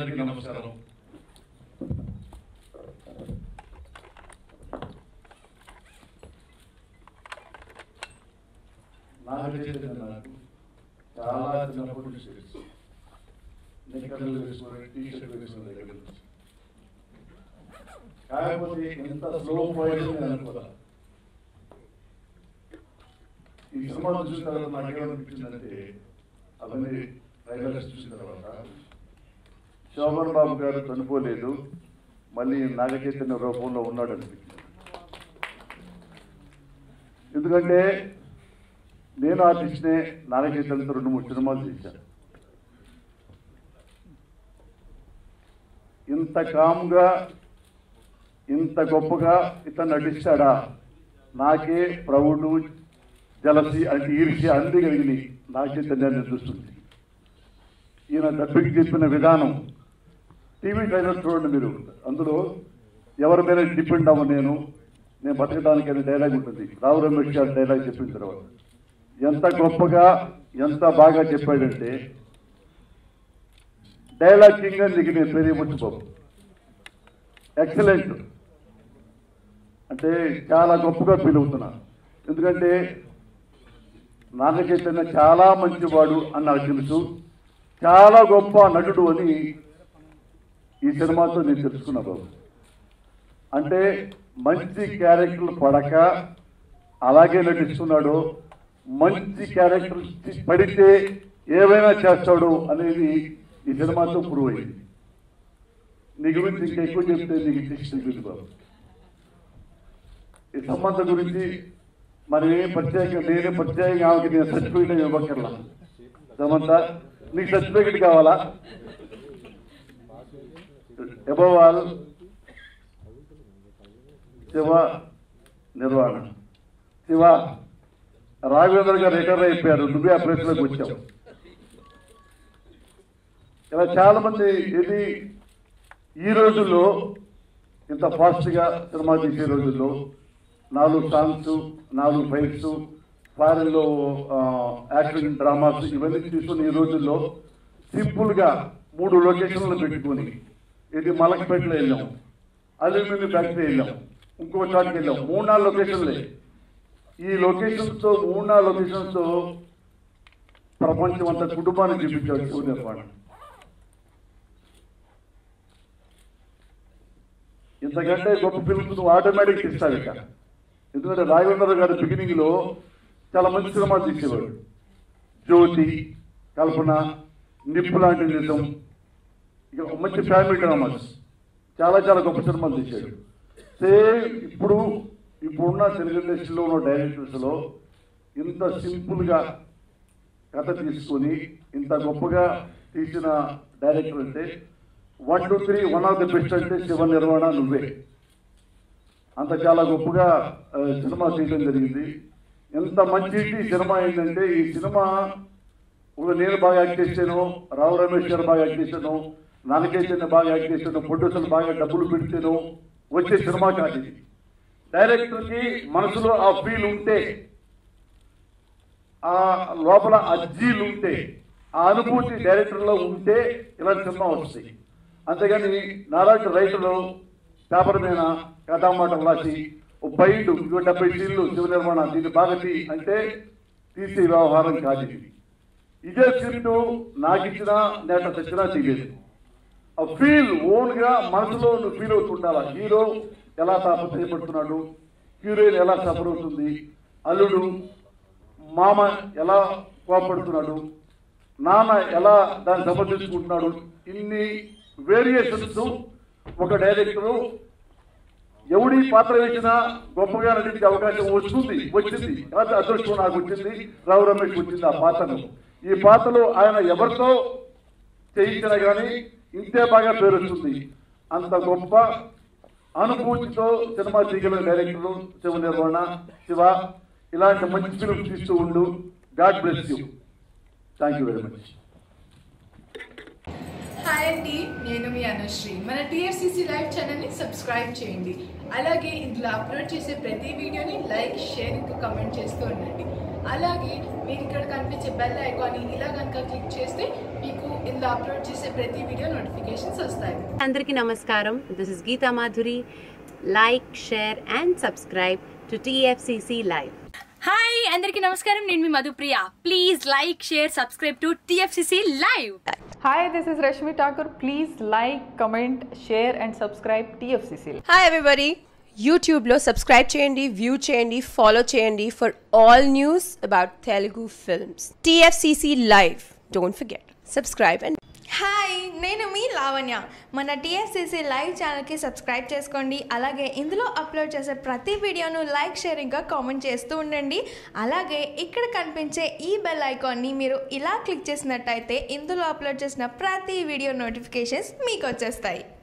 అందరికీ నమస్కారం నాకు చైతన్య నాకు చాలా చిన్నప్పటి నుంచి తెలుసు నిక్కర్లు వేసుకుని టీ షర్ట్ వేసుకున్న దగ్గర నుంచి కాకపోతే ఎంత స్లో పోయింది నేను అనుకోదా ఈ సినిమా చూసిన తర్వాత నాకేమనిపించిందంటే అవన్నీ ట్రైలర్స్ చూసిన తర్వాత శోభన్ బాబు గారు చనిపోలేదు మళ్ళీ నాగచైతన్య రూపంలో ఉన్నాడు అనిపించింది ఎందుకంటే నేను ఆర్టిస్ట్నే నాగచైతన్యతో రెండు మూడు సినిమాలు చేశాను ఇంత కామ్గా ఇంత గొప్పగా ఇతను నటిస్తాడా నాకే ప్రౌఢు జలసి అంటే ఈర్ష్య అన్ని కలిగినాయి నాగచైతన్యాన్ని చూస్తుంది ఈయన డబ్బికి చెప్పిన విధానం టీవీ ట్రైలర్ చూడండి మీరు అందులో ఎవరి మీద డిపెండ్ అవ్వ నేను నేను బతకడానికి అనే డైలాగ్ ఉంటుంది రావు రమేష్ గారి డైలాగ్ చెప్పిన తర్వాత ఎంత గొప్పగా ఎంత బాగా చెప్పాడంటే డైలాగ్ కింగ్ అని నీకు నేను పేరు ఇవ్వచ్చు బాబు ఎక్సలెంట్ అంటే చాలా గొప్పగా ఫీల్ అవుతున్నా ఎందుకంటే నాగ చైతన్య చాలా మంచివాడు అని నాకు తెలుసు చాలా గొప్ప నటుడు అని ఈ సినిమాతో నేను తెలుసుకున్నా బాబు అంటే మంచి క్యారెక్టర్లు పడక అలాగే నటిస్తున్నాడు మంచి క్యారెక్టర్ పడితే ఏవైనా చేస్తాడు అనేది ఈ సినిమాతో ప్రూవ్ అయింది నీ గురించి ఇంకా ఎక్కువ చెప్తే నీకు తెలిసింది బాబు ఈ సంబంధం గురించి మరి ఏం ప్రత్యేకంగా నేనే ప్రత్యేకంగా ఆమెకి నేను సర్టిఫికేట్ ఇవ్వక్కర్లా సమంత నీకు సర్టిఫికేట్ కావాలా అబౌవ్ ఆల్ శివ నిర్వహణ శివ రాఘవేంద్ర గారు రిటైర్ అయిపోయారు నువ్వే ఆ ప్లేస్లోకి వచ్చావు ఇలా చాలా మంది ఇది ఈ రోజుల్లో ఇంత ఫాస్ట్గా సినిమా తీసే రోజుల్లో నాలుగు సాంగ్స్ నాలుగు ఫైట్స్ ఫారెన్లో యాక్షన్ డ్రామాస్ ఇవన్నీ తీసుకుని ఈ రోజుల్లో సింపుల్గా మూడు లొకేషన్లు పెట్టుకొని ఇది మలక్పేటలో వెళ్ళాం అల్యూమినియం ఫ్యాక్టరీ వెళ్ళాం ఇంకో చోటుకి వెళ్ళాం మూడు నాలుగు లొకేషన్లే ఈ లొకేషన్స్తో మూడు నాలుగు లొకేషన్స్తో ప్రపంచం అంతా కుటుంబాన్ని చూపించాడు శివ నిర్మాణం ఇంతకంటే గొప్ప ఫిల్మ్స్ నువ్వు ఆటోమేటిక్ తీస్తావు ఇక ఎందుకంటే రాఘవేంద్ర గారు బిగినింగ్ లో చాలా మంచి సినిమాలు తీసేవాడు జ్యోతి కల్పన నిప్పు లాంటి నిజం ఇక ఒక మంచి ఫ్యామిలీ డ్రామాస్ చాలా చాలా గొప్ప సినిమాలు తీశాడు సేమ్ ఇప్పుడు ఇప్పుడున్న తెలుగు ఇండస్ట్రీలో ఉన్న డైరెక్టర్స్లో ఇంత సింపుల్గా కథ తీసుకొని ఇంత గొప్పగా తీసిన డైరెక్టర్ అంటే one two three one of the best అంటే శివ నిర్వహణ నువ్వే అంత చాలా గొప్పగా ఆ, సినిమా తీయడం జరిగింది ఎంత మంచి హిట్ ఈ సినిమా ఏంటంటే ఈ సినిమా ఒక నేను బాగా యాక్ట్ చేశాను రావు రమేష్ గారు బాగా యాక్ట్ చేశాను నాన్నకేసిన బాగా యాక్ట్ చేశాను ప్రొడ్యూసర్ బాగా డబ్బులు పెడితేను వచ్చే సినిమా కాదు ఇది డైరెక్టర్కి మనసులో ఆ ఫీల్ ఉంటే ఆ లోపల అజ్జీలు ఉంటే ఆ అనుభూతి డైరెక్టర్లో ఉంటే ఇలాంటి సినిమా వస్తాయి అంతేగాని నాలాంటి రైతులు పేపర్ మీద కథామాట రాసి ఓ బైండ్ ఇంకో డెబ్బై సీన్లు శివ నిర్మాణం దీన్ని బాగా తీ అంటే తీసే వ్యవహారం కాదు ఇది ఇదే స్క్రిప్ట్ నాకు ఇచ్చిన నేట తెచ్చినా తీయలేదు ఆ ఫీల్ ఓన్ గా మనసులో నువ్వు ఫీల్ అవుతుండాలా హీరో ఎలా తాపత్రయపడుతున్నాడు హీరోయిన్ ఎలా సఫర్ అవుతుంది అల్లుడు మామ ఎలా కోపడుతున్నాడు నాన్న ఎలా దాన్ని సమర్థించుకుంటున్నాడు ఇన్ని వేరియేషన్స్ ఒక డైరెక్టరు ఎవడి పాత్ర వేసినా గొప్పగా నటించే అవకాశం వస్తుంది వచ్చింది కాకపోతే అదృష్టం నాకు వచ్చింది రావు రమేష్ వచ్చింది ఆ పాత్రను ఈ పాత్రలో ఆయన ఎవరితో చేయించినా కానీ ఇంతే బాగా పేరు వస్తుంది అంత గొప్ప అనుభూతితో సినిమా తీయగల డైరెక్టర్ శివ నిర్వహణ శివ ఇలాంటి మంచి ఫిల్మ్ తీస్తూ ఉండు god bless you thank you very much hi అండి నేను మీ అనుశ్రీ మన టీఎఫ్సిసి లైవ్ ఛానల్ని సబ్స్క్రైబ్ చేయండి అలాగే ఇందులో అప్లోడ్ చేసే ప్రతి వీడియోని లైక్ షేర్ ఇంకా కమెంట్ చేస్తూ ఉండండి అలాగే మీరు ఇక్కడ కనిపించే బెల్ ఐకాన్ని ఇలా కనుక క్లిక్ చేస్తే మీకు ఇందులో అప్లోడ్ చేసే ప్రతి వీడియో నోటిఫికేషన్స్ వస్తాయి అందరికీ నమస్కారం this is Geetha Madhuri like share and subscribe to TFCC live hi అందరికీ నమస్కారం నేను మీ Madhupriya please like share subscribe to TFCC live Hi, this is Rashmi Thakur. Please like, comment, share, and subscribe TFCC. Hi everybody యూట్యూబ్లో subscribe చేయండి view చేయండి follow చేయండి for all news about Telugu films TFCC live don't forget subscribe and hi నేను మీ లావణ్య మన TFCC live ఛానల్కి subscribe చేసుకోండి అలాగే ఇందులో అప్లోడ్ చేసే ప్రతి వీడియోను లైక్ షేర్ ఇంకా కామెంట్ చేస్తూ ఉండండి అలాగే ఇక్కడ కనిపించే ఈ బెల్ ఐకాన్ని మీరు ఇలా క్లిక్ చేసినట్టయితే ఇందులో అప్లోడ్ చేసిన ప్రతి వీడియో నోటిఫికేషన్స్ మీకు వచ్చేస్తాయి